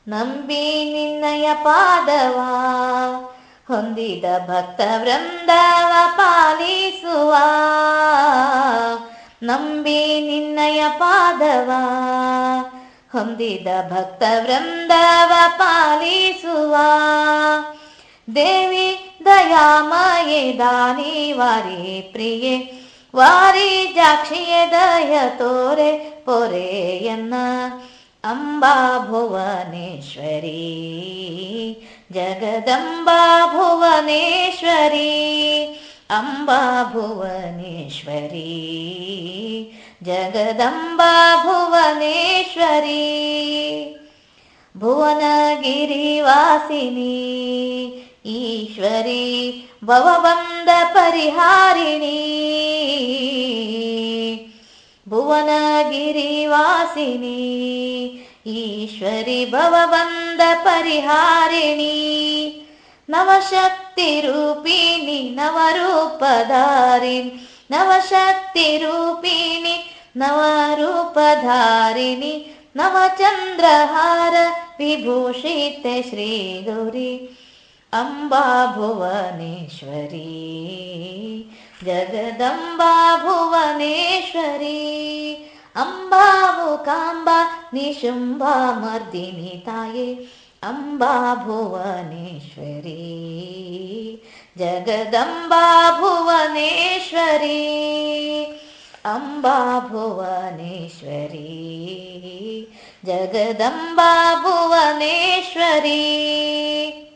ನಂಬಿ ನಿನ್ನಯ ಪಾದವ ಹೊಂದಿದ ಭಕ್ತ ವೃಂದವ ಪಾಲಿಸುವ ನಂಬಿ ನಿನ್ನಯ ಪಾದವ ಹೊಂದಿದ ಭಕ್ತ ವೃಂದವ ಪಾಲಿಸುವ ದೇವಿ ದಯಾಮಯೇ ದಾನಿ ವಾರಿ ಪ್ರಿಯೆ ವಾರಿ ಜಾಕ್ಷಿಯೇ ದಯ ತೋರೆ ಪೊರೆಯನ್ನ ಅಂಬಾ ಭುವನೇಶ್ವರಿ ಜಗದಂಬಾ ಭುವನೇಶ್ವರಿ ಅಂಬಾ ಭುವನೇಶ್ವರಿ ಜಗದಂಬಾ ಭುವನೇಶ್ವರಿ ಭುವನಗಿರಿವಾಸಿನಿ ಈಶ್ವರಿ ಭವಬಂಧ ಪರಿಹಾರಿಣಿ ಭುವನಗಿರಿವಾಸಿನಿ ಈಶ್ವರಿ ಭವಬಂಧ ಪರಿಹಾರಿಣಿ ನವಶಕ್ತಿ ರೂಪಿಣಿ ನವರೂಪಧಾರಿಣಿ ನವಶಕ್ತಿ ರೂಪಿಣಿ ನವರೂಪಧಾರಿಣಿ ನವಚಂದ್ರಹಾರ ವಿಭೂಷಿತೆ ಶ್ರೀ ಗೌರಿ ಅಂಬಾ ಭುವನೇಶ್ವರಿ ಜಗದಂಬಾ ಭುವನೇಶ್ವರಿ ಅಂಬಾವು ಕಾಂಬ ನಿಶುಂಭ ಮರ್ದಿನಿ ತಾಯೇ ಅಂಬಾ ಭುವನೇಶ್ವರಿ ಜಗದಂಬಾ ಭುವನೇಶ್ವರಿ ಅಂಬಾ ಭುವನೇಶ್ವರಿ ಜಗದಂಬಾ ಭುವನೇಶ್ವರಿ